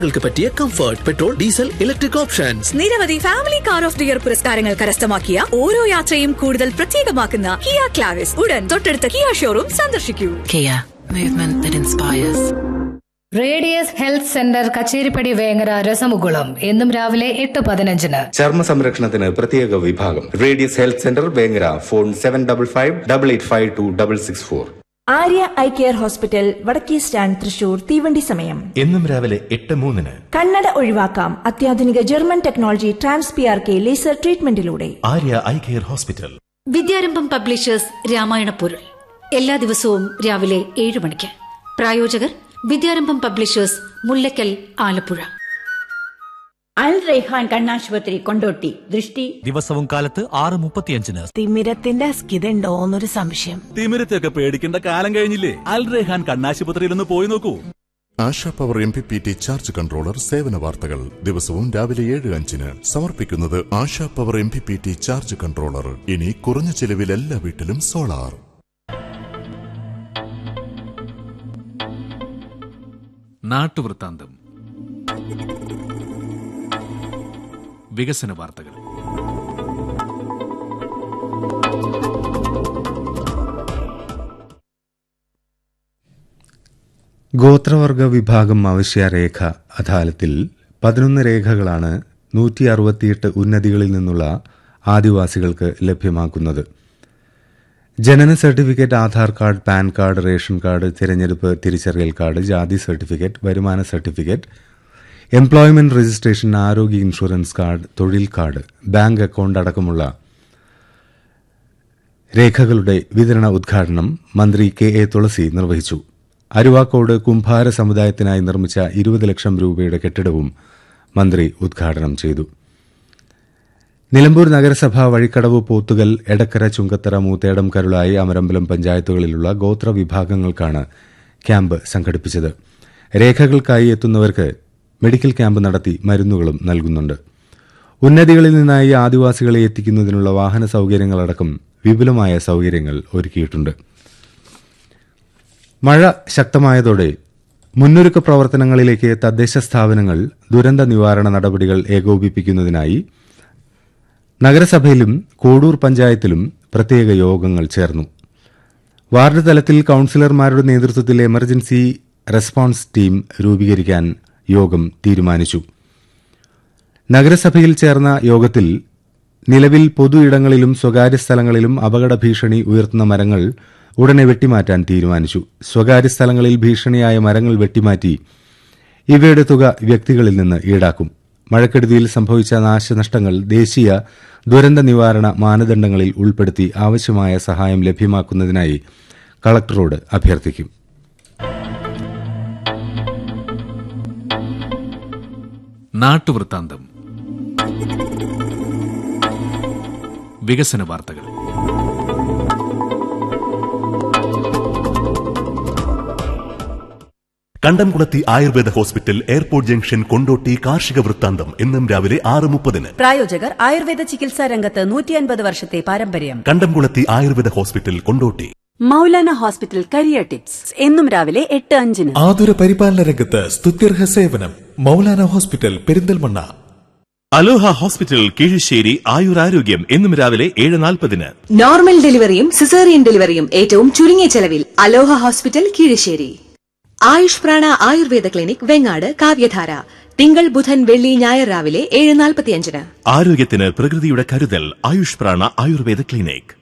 നിങ്ങൾക്ക് പറ്റിയ comfort petrol diesel electric options നിരവധി family car of the year പുരസ്കാരങ്ങൾ കരസ്ഥമാക്കിയ ഓരോ യാത്രയും കൂടുതൽ പ്രത്യേകമാക്കുന്ന കിയ ക്ലാവിസ് ഉടൻ തൊട്ടടുത്ത കിയ ഷോറൂം സന്ദർശിക്കൂ Kia, movement that inspires. Radius health centre Kacheripadi Vengara രസമുകുളം എന്നും രാവിലെ എട്ട് പതിനഞ്ചിന് ചർമ്മ സംരക്ഷണത്തിന് പ്രത്യേക വിഭാഗം radius health centre Vengara phone seven double five double eight five two double six four Arya eye care hospital വടക്കേ സ്റ്റാൻഡ് തൃശൂർ തീവണ്ടി സമയം എന്നും രാവിലെ എട്ട് മൂന്നിന് കണ്ണട ഒഴിവാക്കാം അത്യാധുനിക German technology trans P R K laser ട്രീറ്റ്മെന്റിലൂടെ Arya eye care hospital Vidyarambham publishers Ramayana പൊരുൾ എല്ലാ ദിവസവും രാവിലെ ഏഴ് മണിക്ക് പ്രായോജകർ വിദ്യാരംഭം പബ്ലിഷേഴ്സ് മുല്ലക്കൽ ആലപ്പുഴ അൽ റൈഹാൻ കണ്ണാശുപത്രി കൊണ്ടോട്ടി ദൃഷ്ടി ദിവസവും കാലത്ത് ആറ് മുപ്പത്തിയഞ്ചിന് തിമിരത്തിന്റെ അസ്കിതണ്ടോ എന്നൊരു സംശയം തിമിരത്തെയൊക്കെ പേടിക്കേണ്ട കാലം കഴിഞ്ഞില്ലേ അൽ റെഹാൻ കണ്ണാശുപത്രിയിൽ ഒന്ന് പോയി നോക്കൂ Asha power M P P T charge controller സേവന വാർത്തകൾ ദിവസവും രാവിലെ ഏഴ് അഞ്ചിന് സമർപ്പിക്കുന്നത് Asha power M P P T charge controller ഇനി കുറഞ്ഞ ചെലവിൽ എല്ലാ വീട്ടിലും സോളാർ നാട്ടുവൃത്താന്തം വികസന വാർത്തകൾ ഗോത്രവർഗ വിഭാഗം അവശ്യരേഖ അദാലത്തിൽ പതിനൊന്ന് രേഖകളാണ് നൂറ്റി അറുപത്തിയെട്ട് ഉന്നതികളിൽ നിന്നുള്ള ആദിവാസികൾക്ക് ലഭ്യമാക്കുന്നത് ജനന certificate Aadhaar card PAN card ration card തിരഞ്ഞെടുപ്പ് തിരിച്ചറിയൽ കാർഡ് ജാതി സർട്ടിഫിക്കറ്റ് വരുമാന സർട്ടിഫിക്കറ്റ് എംപ്ലോയ്മെന്റ് രജിസ്ട്രേഷൻ ആരോഗ്യ ഇൻഷുറൻസ് കാർഡ് തൊഴിൽ കാർഡ് ബാങ്ക് അക്കൌണ്ട് അടക്കമുള്ള രേഖകളുടെ വിതരണ ഉദ്ഘാടനം മന്ത്രി കെ എ തുളസി നിർവഹിച്ചു അരുവാക്കോട് കുംഭാര സമുദായത്തിനായി നിർമ്മിച്ച ഇരുപത് ലക്ഷം രൂപയുടെ കെട്ടിടവും മന്ത്രി ഉദ്ഘാടനം ചെയ്തു നിലമ്പൂർ നഗരസഭ വഴിക്കടവ് പോത്തുകൽ എടക്കര ചുങ്കത്തറ മൂത്തേടം കരുളായി അമരമ്പലം പഞ്ചായത്തുകളിലുള്ള ഗോത്ര വിഭാഗങ്ങൾക്കാണ് ക്യാമ്പ് സംഘടിപ്പിച്ചത് രേഖകൾക്കായി എത്തുന്നവർക്ക് മെഡിക്കൽ ക്യാമ്പ് നടത്തി മരുന്നുകളും നൽകുന്നുണ്ട് ഉന്നതികളിൽ നിന്നായി ആദിവാസികളെ എത്തിക്കുന്നതിനുള്ള വാഹന സൌകര്യങ്ങളടക്കം വിപുലമായ സൌകര്യങ്ങൾ ഒരുക്കിയിട്ടുണ്ട് മഴ ശക്തമായതോടെ മുന്നൊരുക്ക പ്രവർത്തനങ്ങളിലേക്ക് തദ്ദേശ സ്ഥാപനങ്ങൾ ദുരന്ത നിവാരണ നടപടികൾ ഏകോപിപ്പിക്കുന്നതിനായി നഗരസഭയിലും കോഡൂർ പഞ്ചായത്തിലും പ്രത്യേക യോഗങ്ങൾ ചേർന്നു വാർഡ് തലത്തിൽ കൌൺസിലർമാരുടെ നേതൃത്വത്തിൽ എമർജൻസി റെസ്പോൺസ് ടീം രൂപീകരിക്കാൻ യോഗം തീരുമാനിച്ചു നഗരസഭയിൽ ചേർന്ന യോഗത്തിൽ നിലവിൽ പൊതു ഇടങ്ങളിലും സ്വകാര്യ സ്ഥലങ്ങളിലും അപകട ഭീഷണി ഉയർത്തുന്ന മരങ്ങൾ ഉടനെ വെട്ടിമാറ്റാൻ തീരുമാനിച്ചു സ്വകാര്യ സ്ഥലങ്ങളിൽ ഭീഷണിയായ മരങ്ങൾ വെട്ടിമാറ്റി ഇവയുടെ തുക വ്യക്തികളിൽ നിന്ന് ഈടാക്കും മഴക്കെടുതിയിൽ സംഭവിച്ച നാശനഷ്ടങ്ങൾ ദേശീയ ദുരന്ത നിവാരണ മാനദണ്ഡങ്ങളിൽ ഉൾപ്പെടുത്തി ആവശ്യമായ സഹായം ലഭ്യമാക്കുന്നതിനായി കളക്ടറോട് അഭ്യർത്ഥിക്കും നാട്ടുവൃത്താന്തം വികസന വാർത്തകൾ Kandamkulathi Ayurveda hospital airport junction Kondotty കാർഷിക വൃത്താന്തം എന്നും രാവിലെ ആറ് മുപ്പതിന് പ്രായോജകർ ആയുർവേദ ചികിത്സാ രംഗത്ത് നൂറ്റി അൻപത് വർഷത്തെ പാരമ്പര്യം Kandamkulathi Ayurveda hospital Kondotty Maulana hospital career tips എന്നും രാവിലെ എട്ട് അഞ്ചിന് ആതുര പരിപാലന രംഗത്ത് സ്തുത്യർഹ സേവനം Maulana hospital Perinthalmanna Aloha hospital Keezhassery ആയുരാരോഗ്യം എന്നും രാവിലെ ഏഴ് നാൽപ്പതിന് നോർമൽ ഡെലിവറിയും സിസേറിയൻ ഡെലിവറിയും ഏറ്റവും ചുരുങ്ങിയ ചെലവിൽ അലോഹ ഹോസ്പിറ്റൽ കീഴശ്ശേരി ആയുഷ് പ്രാണ ആയുർവേദ ക്ലിനിക് വെങ്ങാട് കാവ്യധാര തിങ്കൾ ബുധൻ വെള്ളി ഞായർ രാവിലെ ഏഴ് നാൽപ്പത്തിയഞ്ചിന് ആരോഗ്യത്തിന് പ്രകൃതിയുടെ കരുതൽ ആയുഷ് പ്രാണ ആയുർവേദ ക്ലിനിക്